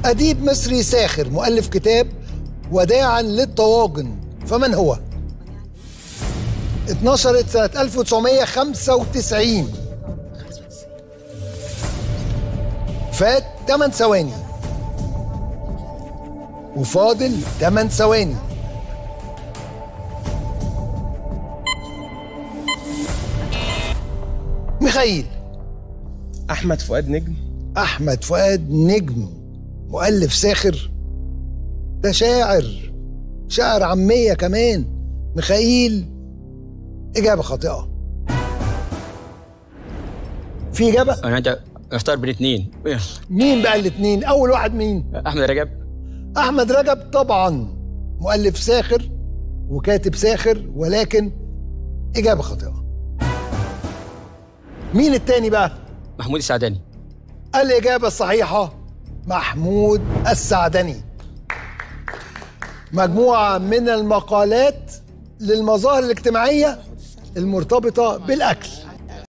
أديب مصري ساخر مؤلف كتاب وداعا للطواجن فمن هو؟ اتنشرت سنة 1995 فات 8 ثواني وفاضل 8 ثواني ميخائيل احمد فؤاد نجم احمد فؤاد نجم مؤلف ساخر ده شاعر شاعر عاميه كمان ميخائيل اجابه خاطئه في اجابه انا عندي اختار بين اتنين مين بقى الاثنين اول واحد مين احمد رجب احمد رجب طبعا مؤلف ساخر وكاتب ساخر ولكن اجابه خاطئه مين التاني بقى محمود السعداني الإجابة الصحيحة محمود السعدني مجموعة من المقالات للمظاهر الاجتماعية المرتبطة بالأكل